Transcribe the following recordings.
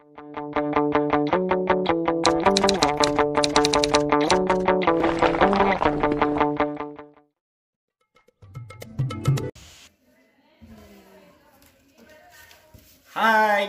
hi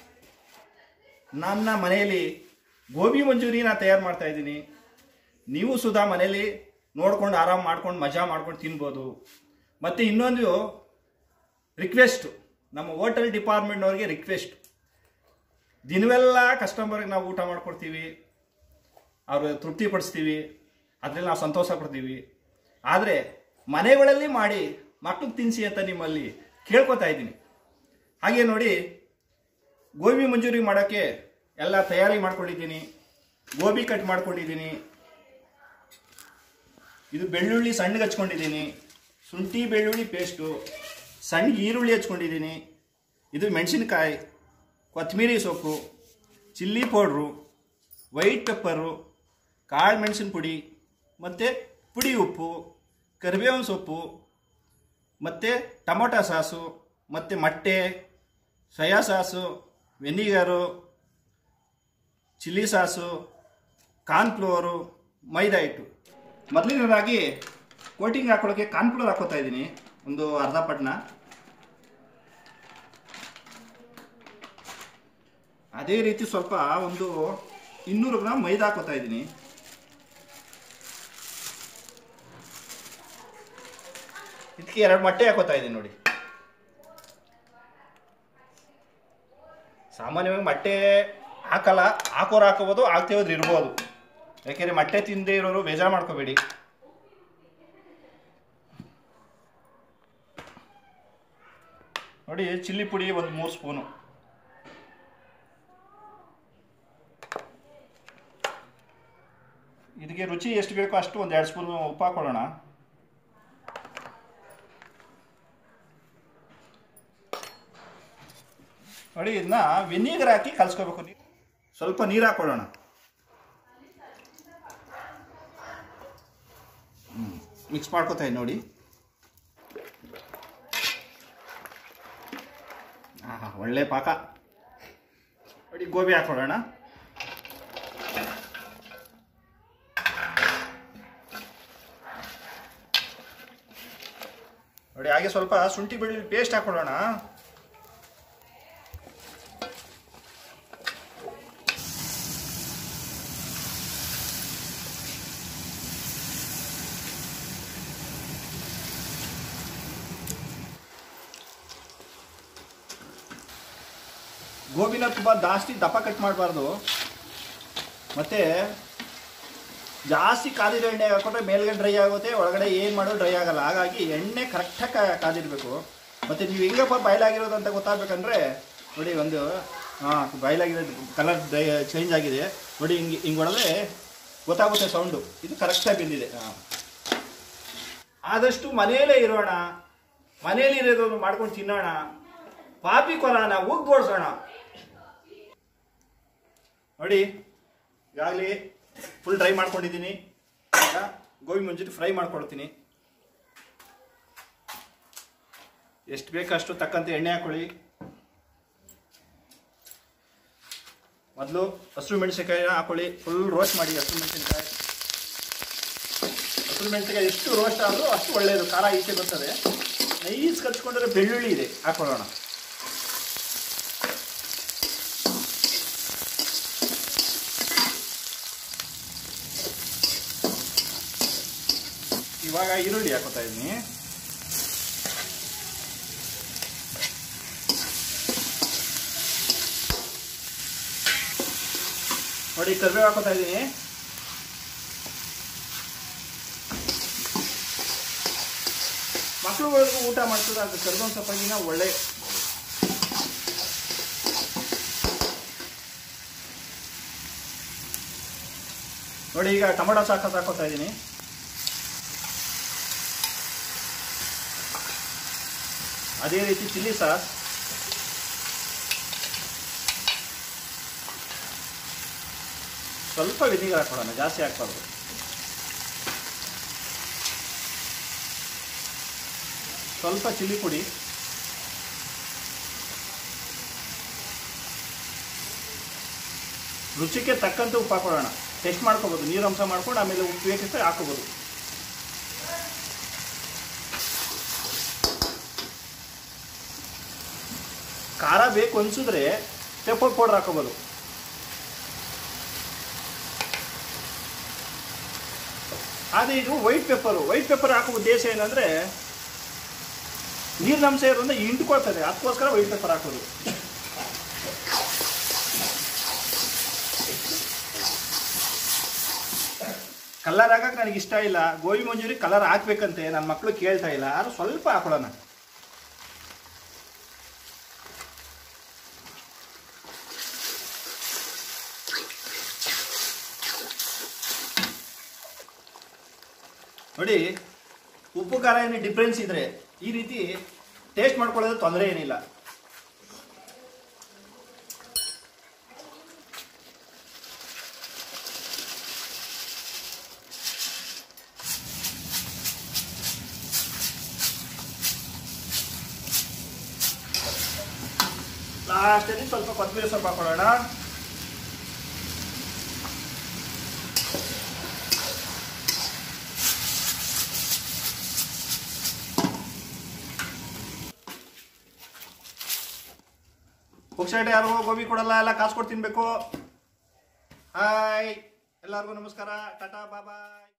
ನನ್ನ ಮನೆಯಲ್ಲಿ ಗೋಬಿ ಮಂಚೂರಿನ ತಯಾರು ಮಾಡ್ತಾ ಇದ್ದೀನಿ ನೀವು ಸುಧಾ ಮನೇಲಿ ನೋಡ್ಕೊಂಡು ಆರಾಮ್ ಮಾಡ್ಕೊಂಡು ಮಜಾ ಮಾಡ್ಕೊಂಡು ತಿನ್ಬೋದು ಮತ್ತು ಇನ್ನೊಂದು ರಿಕ್ವೆಸ್ಟ್ ನಮ್ಮ ಹೋಟೆಲ್ ಡಿಪಾರ್ಟ್ಮೆಂಟ್ನವ್ರಿಗೆ ರಿಕ್ವೆಸ್ಟ್ ದಿನವೆಲ್ಲ ಕಸ್ಟಮರ್ಗೆ ನಾವು ಊಟ ಮಾಡ್ಕೊಡ್ತೀವಿ ಅವ್ರು ತೃಪ್ತಿಪಡಿಸ್ತೀವಿ ಅದರಲ್ಲಿ ನಾವು ಸಂತೋಷ ಪಡ್ತೀವಿ ಆದರೆ ಮನೆಗಳಲ್ಲಿ ಮಾಡಿ ಮಕ್ಕಳಿಗೆ ತಿನ್ನಿಸಿ ಅಂತ ನಿಮ್ಮಲ್ಲಿ ಕೇಳ್ಕೊತಾ ಇದ್ದೀನಿ ಹಾಗೆ ನೋಡಿ ಗೋಬಿ ಮಂಚೂರಿ ಮಾಡೋಕ್ಕೆ ಎಲ್ಲ ತಯಾರಿ ಮಾಡ್ಕೊಂಡಿದ್ದೀನಿ ಗೋಬಿ ಕಟ್ ಮಾಡ್ಕೊಂಡಿದ್ದೀನಿ ಇದು ಬೆಳ್ಳುಳ್ಳಿ ಸಣ್ಣಗೆ ಹಚ್ಕೊಂಡಿದ್ದೀನಿ ಶುಂಠಿ ಬೆಳ್ಳುಳ್ಳಿ ಪೇಸ್ಟು ಸಣ್ಣ ಈರುಳ್ಳಿ ಹಚ್ಕೊಂಡಿದ್ದೀನಿ ಇದು ಮೆಣಸಿನಕಾಯಿ ಕೊತ್ತಂಬರಿ ಸೊಪ್ಪು ಚಿಲ್ಲಿ ಪೌಡ್ರು ವೈಟ್ ಪೆಪ್ಪರು ಕಾಳು ಮೆಣಸಿನ ಪುಡಿ ಮತ್ತು ಪುಡಿ ಉಪ್ಪು ಕರಿಬೇವಿನ ಸೊಪ್ಪು ಮತ್ತು ಟೊಮೊಟೊ ಸಾಸು ಮತ್ತು ಮೊಟ್ಟೆ soya sauce vinegar chilli sauce cornflour ಮೈದಾ ಹಿಟ್ಟು ಮೊದಲನೇದಾಗಿ ಕೋಟಿಂಗ್ ಹಾಕೊಳ್ಳೋಕ್ಕೆ ಕಾರ್ನ್ಫ್ಲೋರ್ ಹಾಕೋತಾ ಇದ್ದೀನಿ ಒಂದು ಅರ್ಧ ಪಟ್ನ ಅದೇ ರೀತಿ ಸ್ವಲ್ಪ ಒಂದು ಇನ್ನೂರು ಗ್ರಾಮ್ ಮೈದಾ ಹಾಕೋತಾ ಇದ್ದೀನಿ ಇದಕ್ಕೆ ಎರಡು ಮೊಟ್ಟೆ ಹಾಕೋತಾ ಇದ್ದೀನಿ ನೋಡಿ ಸಾಮಾನ್ಯವಾಗಿ ಮೊಟ್ಟೆ ಹಾಕಲ್ಲ ಹಾಕೋರು ಹಾಕೋಬೋದು ಹಾಕ್ತೇ ಹೋದ್ರೆ ಇರ್ಬೋದು ಯಾಕೆಂದರೆ ಮೊಟ್ಟೆ ತಿಂದೇ ಇರೋರು ಬೇಜಾರು ಮಾಡ್ಕೋಬೇಡಿ ನೋಡಿ ಚಿಲ್ಲಿ ಪುಡಿ ಒಂದು ಮೂರು ಸ್ಪೂನು ಇದಕ್ಕೆ ರುಚಿ ಎಷ್ಟು ಬೇಕೋ ಅಷ್ಟು ಒಂದು ಎರಡು ಸ್ಪೂನ್ ಉಪ್ಪು ಹಾಕೊಳ್ಳೋಣ ನೋಡಿ ಇದನ್ನ ವಿನಿಗರ್ ಹಾಕಿ ಕಲ್ಸ್ಕೋಬೇಕು ನೀರು ಸ್ವಲ್ಪ ನೀರು ಹಾಕೊಳ್ಳೋಣ ಮಿಕ್ಸ್ ಮಾಡ್ಕೋತಾ ಇದ್ದೀನಿ ನೋಡಿ ಆಹಾ ಒಳ್ಳೆ ಪಾಕ ನೋಡಿ ಗೋಬಿ ಹಾಕೊಳ್ಳೋಣ ನೋಡಿ ಹಾಗೆ ಸ್ವಲ್ಪ ಶುಂಠಿ ಬೆಳ್ಳುಳ್ಳಿ ಪೇಸ್ಟ್ ಹಾಕೊಳ್ಳೋಣ ಗೋಬಿನ ತುಂಬ ಜಾಸ್ತಿ ದಪ್ಪ ಕಟ್ ಮಾಡಬಾರ್ದು ಮತ್ತು ಜಾಸ್ತಿ ಕಾದಿರೋ ಎಣ್ಣೆ ಹಾಕೊಂಡ್ರೆ ಮೇಲ್ಗಡೆ ಡ್ರೈ ಆಗುತ್ತೆ ಒಳಗಡೆ ಏನು ಮಾಡೋದು ಡ್ರೈ ಆಗಲ್ಲ ಹಾಗಾಗಿ ಎಣ್ಣೆ ಕರೆಕ್ಟಾಗಿ ಕಾದಿರಬೇಕು ಮತ್ತು ನೀವು ಹೆಂಗಪ್ಪ ಬಾಯ್ಲಾಗಿರೋದು ಅಂತ ಗೊತ್ತಾಗಬೇಕಂದ್ರೆ ನೋಡಿ ಒಂದು ಹಾಂ ಬಾಯ್ಲಾಗಿರೋದು ಕಲರ್ ಡ್ರೈ ಚೇಂಜ್ ಆಗಿದೆ ನೋಡಿ ಹಿಂಗೆ ಹಿಂಗೆ ಹೊಡೆದ್ರೆ ಗೊತ್ತಾಗುತ್ತೆ ಸೌಂಡು ಇದು ಕರೆಕ್ಟಾಗಿ ಬಿದ್ದಿದೆ ಹಾಂ ಆದಷ್ಟು ಮನೆಯಲ್ಲೇ ಇರೋಣ ಮನೆಯಲ್ಲಿ ಇರೋದನ್ನು ಮಾಡ್ಕೊಂಡು ತಿನ್ನೋಣ ಪಾಪಿ ಕೊರೋಣ ಉಗ್ಗೋಡ್ಸೋಣ ನೋಡಿ ಈಗಾಗಲೇ ಫುಲ್ ಡ್ರೈ ಮಾಡ್ಕೊಂಡಿದ್ದೀನಿ ಈಗ ಗೋಬಿ ಮಂಚೂರಿ ಫ್ರೈ ಮಾಡ್ಕೊಳ್ತೀನಿ ಎಷ್ಟು ಬೇಕಷ್ಟು ತಕ್ಕಂತೆ ಎಣ್ಣೆ ಹಾಕೊಳ್ಳಿ ಮೊದಲು ಹಸಿರು ಮೆಣಸಿನಕಾಯಿನ ಹಾಕೊಳ್ಳಿ ಫುಲ್ ರೋಸ್ಟ್ ಮಾಡಿ ಹಸಿರು ಮೆಣಸಿನಕಾಯಿ ಹಸಿರು ಮೆಣಸಿನಕಾಯಿ ಎಷ್ಟು ರೋಸ್ಟ್ ಆದರೂ ಅಷ್ಟು ಒಳ್ಳೆಯದು ಖಾರ ಈಚೆ ಬರ್ತದೆ ನೈಸ್ ಕಚ್ಕೊಂಡ್ರೆ ಬೆಳ್ಳುಳ್ಳಿ ಇದೆ ಹಾಕೊಳ್ಳೋಣ ಇವಾಗ ಈರುಳ್ಳಿ ಹಾಕೋತಾ ಇದ್ದೀನಿ ನೋಡಿ ಕರಿಬೇವು ಹಾಕೋತಾ ಇದ್ದೀನಿ ಮಕ್ಕಳುಗಳಿಗೂ ಊಟ ಮಾಡ್ತಾರೆ ಅದು ಕರ್ದೊಂದು ಸೊಪ್ಪಾಗಿನ ಒಳ್ಳೆ ನೋಡಿ ಈಗ ಟೊಮೊಟೊ ಸಾಕ ಹಾಕೋತಾ ಇದ್ದೀನಿ ಅದೇ ರೀತಿ ಚಿಲ್ಲಿ ಸಾಸ್ ಸ್ವಲ್ಪ ವಿನಿಗರ್ ಹಾಕೊಳ್ಳೋಣ ಜಾಸ್ತಿ ಹಾಕ್ಬಾರ್ದು ಸ್ವಲ್ಪ ಚಿಲ್ಲಿ ಪುಡಿ ರುಚಿಗೆ ತಕ್ಕಂತೆ ಉಪ್ಪು ಹಾಕೊಳ್ಳೋಣ ಟೆಸ್ಟ್ ಮಾಡ್ಕೋಬೋದು ನೀರು ಅಂಶ ಮಾಡ್ಕೊಂಡು ಆಮೇಲೆ ಉಪ್ಪು ಬೇಕಿದ್ರೆ ಹಾಕೋಬೋದು ಖಾರ ಬೇಕು ಅನ್ಸಿದ್ರೆ ಪೆಪ್ಪರ್ ಪೌಡರ್ ಹಾಕೋಬೋದು ಆದರೆ ಇದು ವೈಟ್ ಪೆಪ್ಪರು ವೈಟ್ ಪೆಪ್ಪರ್ ಹಾಕೋ ಉದ್ದೇಶ ಏನಂದರೆ ನೀರಿನಂಶ ಇರೋದ್ರಿಂದ ಇಂಟ್ಕೊಳ್ತದೆ ಅದಕ್ಕೋಸ್ಕರ ವೈಟ್ ಪೆಪ್ಪರ್ ಹಾಕೋದು ಕಲರ್ ಹಾಕಕ್ಕೆ ನನಗೆ ಇಷ್ಟ ಇಲ್ಲ ಗೋಬಿ ಮಂಜೂರಿ ಕಲರ್ ಹಾಕ್ಬೇಕಂತೆ ನನ್ನ ಮಕ್ಕಳು ಕೇಳ್ತಾ ಇಲ್ಲ ಆದ್ರೂ ಸ್ವಲ್ಪ ಹಾಕೊಳ್ಳೋಣ ನೋಡಿ ಉಪ್ಪು ಖಾರ ಏನು ಡಿಫ್ರೆನ್ಸ್ ಇದ್ರೆ ಈ ರೀತಿ ಟೇಸ್ಟ್ ಮಾಡ್ಕೊಳ್ಳೋದು ತೊಂದರೆ ಏನಿಲ್ಲ ಲಾಸ್ಟಲ್ಲಿ ಸ್ವಲ್ಪ ಕೊತ್ತಂಬರಿ ಸೊಪ್ಪು ಹಾಕೊಳ್ಳೋಣ ಪುಕ್ಷಾಟ ಯಾರು ಗೋಬಿ ಕೊಡಲ್ಲ ಎಲ್ಲ ಕಾಸು ಕೊಟ್ಟು ತಿನ್ಬೇಕು ಹಾಯ್ ಎಲ್ಲರಿಗೂ ನಮಸ್ಕಾರ ಟಾಟಾ ಬಾಬಾಯ್